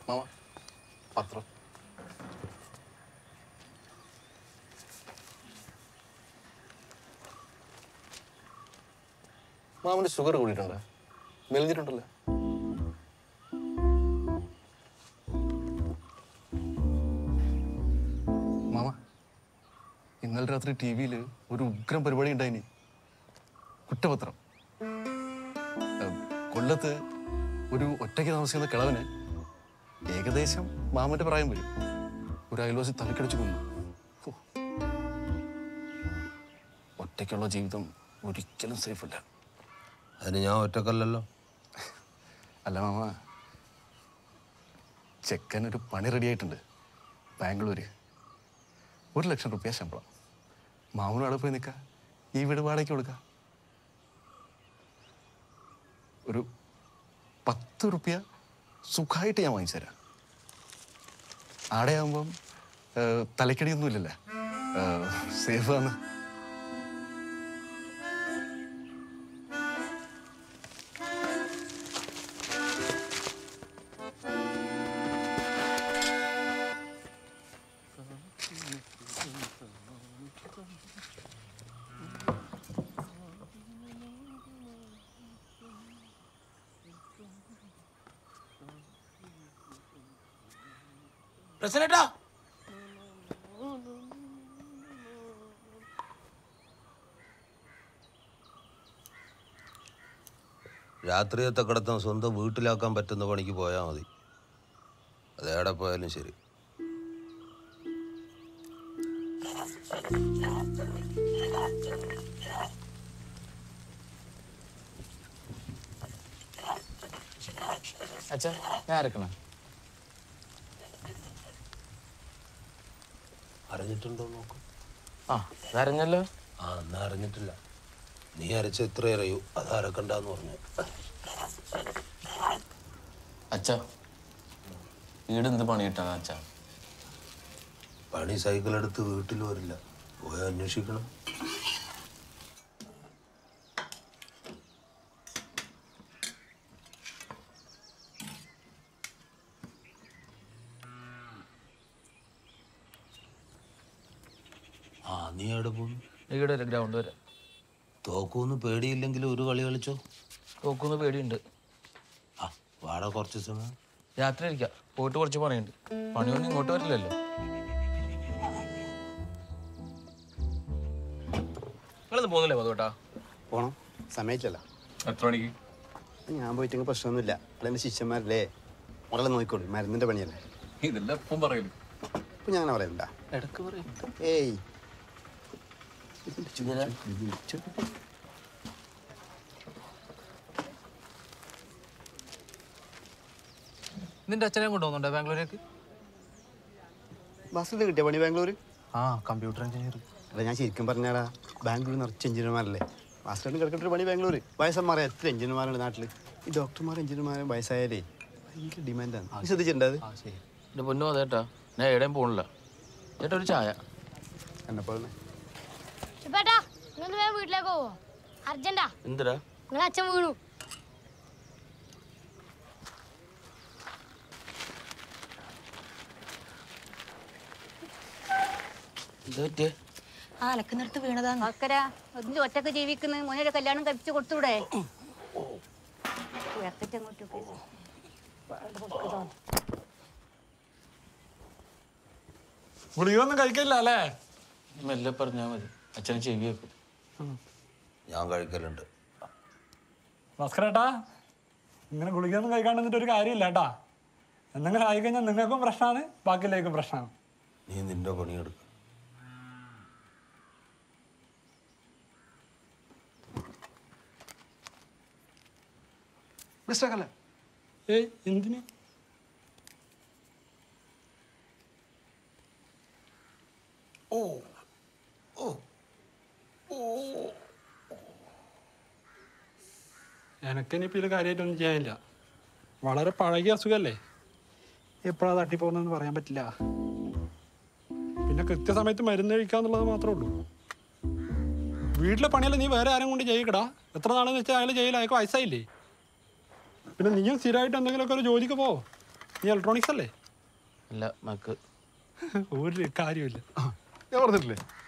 Mama പത്രം മാമന് sugar കൂടിയിട്ടുണ്ട് മെലിഞ്ഞിട്ടുണ്ടല്ലോ മാമ ഇന്നലെ രാത്രി ടി വിയിൽ ഒരു ഉഗ്രം പരിപാടി ഉണ്ടായിനി കുറ്റപത്രം ഏഹ്, കൊല്ലത്ത് ഒരു ഒറ്റയ്ക്ക് താമസിക്കുന്ന കിളവന് ഏകദേശം മാമന്റെ പ്രായം വരും ഒരു അയൽവാസി തലക്കടിച്ചു കൊന്നു ഹോ. ഒറ്റയ്ക്കുള്ള ജീവിതം ഒരിക്കലും സേഫ് അല്ല അതിന് ഞാൻ ഒറ്റക്കല്ലല്ലോ അല്ല മാമ ചെക്കൻ ഒരു പണി റെഡി ആയിട്ടുണ്ട് ബാംഗ്ലൂര് ഒരു ലക്ഷം റുപ്യ ശമ്പളം മാമനും അവിടെ പോയി നിൽക്കാം ഈ വീട് വാടകയ്ക്ക് കൊടുക്കാം ഒരു പത്ത് റുപ്യ സുഖമായിട്ട് ഞാൻ വാങ്ങിച്ചു തരാം ആടെയാകുമ്പം ഏഹ്, തലക്കടിയൊന്നും ഇല്ലല്ലേ സേഫ് ആണ് പ്രസിഡന്റാ രാത്രിയത്തെ കിടത്തം സ്വന്തം വീട്ടിലാക്കാൻ പറ്റുന്ന പണിക്ക് പോയാൽ മതി അതേടെ പോയാലും ശരി അച്ഛാ ഞാൻ അരക്കണം അറിഞ്ഞിട്ടുണ്ടോ നോക്കും ആ അതറിഞ്ഞല്ലോ ആ എന്നാ അറിഞ്ഞിട്ടില്ല നീ അരച്ച എത്ര അറിയൂ അത് അരക്കണ്ടെന്ന് പറഞ്ഞു അച്ഛാ വീട് എന്ത് പണി കിട്ടാന്ന് അച്ഛാ പണി സൈക്കിൾ എടുത്ത് വീട്ടിൽ വരില്ല പോയി അന്വേഷിക്കണം ആ നീ എവിടെ പോകുന്നു ഇവിടെ ഒരു ഗ്രൗണ്ട് വരെ തോക്കൂന്ന് പേടിയില്ലെങ്കിൽ ഒരു കളി കളിച്ചോ തോക്കുന്ന പേടിയുണ്ട് ആ വാട കുറച്ച് സമയം രാത്രി ഇരിക്കാം പോയിട്ട് കുറച്ച് പണിയുണ്ട് പണിയൊന്നും ഇങ്ങോട്ട് വരില്ലല്ലോ നിങ്ങളൊന്നും പോകുന്നില്ലേ മധുട്ടാ പോണം സമയത്തില്ല എത്ര മണിക്ക് ഞാൻ പോയിട്ടെങ്കിൽ പ്രശ്നമൊന്നുമില്ല അളെൻ്റെ ശിഷ്യന്മാരല്ലേ മുടലെ നോക്കിക്കോളൂ മരുന്നിൻ്റെ പണിയല്ലേ ഇതെല്ലാം എപ്പം പറയല് ഇപ്പം ഞാൻ അങ്ങനെ പറയണ്ട ഇടക്ക് പറയും ഏയ് നിന്റെ അച്ഛനെ കൊണ്ടുപോകുന്നുണ്ടോ ബാംഗ്ലൂരേക്ക് ബസ്സിൽ കിട്ടിയ പണി ബാംഗ്ലൂർ ആ കമ്പ്യൂട്ടർ എഞ്ചിനീയർ അല്ല ഞാൻ ശരിക്കും പറഞ്ഞാടാ ബാംഗ്ലൂർ നിറച്ച് എഞ്ചിനീയർമാരല്ലേ ബസ്സിലാണ് കിടക്കേണ്ട ഒരു പണി ബാംഗ്ലൂർ വയസ്സന്മാരെ എത്ര എഞ്ചിനീയർമാരുണ്ട് നാട്ടിൽ ഈ ഡോക്ടർമാർ എഞ്ചിനീയർമാരും വയസ്സായാലേ ഭയങ്കര ഡിമാൻഡാണ് നീ ശ്രദ്ധിച്ചിട്ടുണ്ട് അത് എൻ്റെ പൊന്നു അതേട്ടാ ഞാൻ എവിടെയും പോണില്ല ചേട്ടാ ഒരു ചായ എന്നെപ്പോലെ ശിപ്പേട്ടാ നിങ്ങൾ വേഗം വീട്ടിലേക്ക് പോവോ അർജന്റാ എന്തിനാ നിങ്ങളെ അച്ഛൻ വീണു ഇത് പറ്റിയേ ആ അലക്കുന്നിടത്ത് വീണതാന്ന് മക്കര ഒന്നിൽ ഒറ്റക്ക് ജീവിക്കുന്ന മോനെ ഒരു കല്യാണം കഴിപ്പിച്ച് കൊടുത്തൂടെ ഉയർത്തിട്ട് അങ്ങോട്ട് പോയി. ഗുളികയൊന്നും കഴിക്കില്ല അല്ലേ മെല്ലെ പറഞ്ഞാൽ മതി അച്ഛനെ ചെവി വെക്കും ഞാൻ കഴിക്കലുണ്ട് ഭാസ്കരേട്ടാ ഇങ്ങനെ ഗുളികയൊന്നും കഴിക്കാണ്ട് നിന്നിട്ട് ഒരു കാര്യമില്ല കേട്ടാ എന്തെങ്കിലും ആയിക്കഴിഞ്ഞാൽ നിങ്ങൾക്കും പ്രശ്നമാണ് ബാക്കിയിലേക്കും പ്രശ്നമാണ് നീ നിന്റെ പണിയെടുക്ക മിസ്റ്റേക്കല്ലേ ഏയ് എന്തിന് എനക്കിനിപ്പോൾ ഇത് കാര്യമായിട്ടൊന്നും ചെയ്യാനില്ല വളരെ പഴകിയ അസുഖമല്ലേ എപ്പോഴാണ് തട്ടിപ്പോകുന്നതെന്ന് പറയാൻ പറ്റില്ല പിന്നെ കൃത്യസമയത്ത് മരുന്ന് കഴിക്കുക എന്നുള്ളത് മാത്രമേ ഉള്ളൂ വീട്ടിലെ പണിയല്ല നീ വേറെ ആരും കൊണ്ട് ചെയ്യിക്കടാ എത്ര നാളെന്ന് വെച്ചാൽ അയാൾ ചെയ്യില്ല അയാൾക്ക് വയസ്സായില്ലേ പിന്നെ നീയും സ്ഥിരമായിട്ട് എന്തെങ്കിലുമൊക്കെ ഒരു ജോലിക്ക് പോ നീ ഇലക്ട്രോണിക്സ് അല്ലേ അല്ല മക്ക് ഒരു കാര്യമില്ല ഞാൻ പറഞ്ഞിട്ടില്ലേ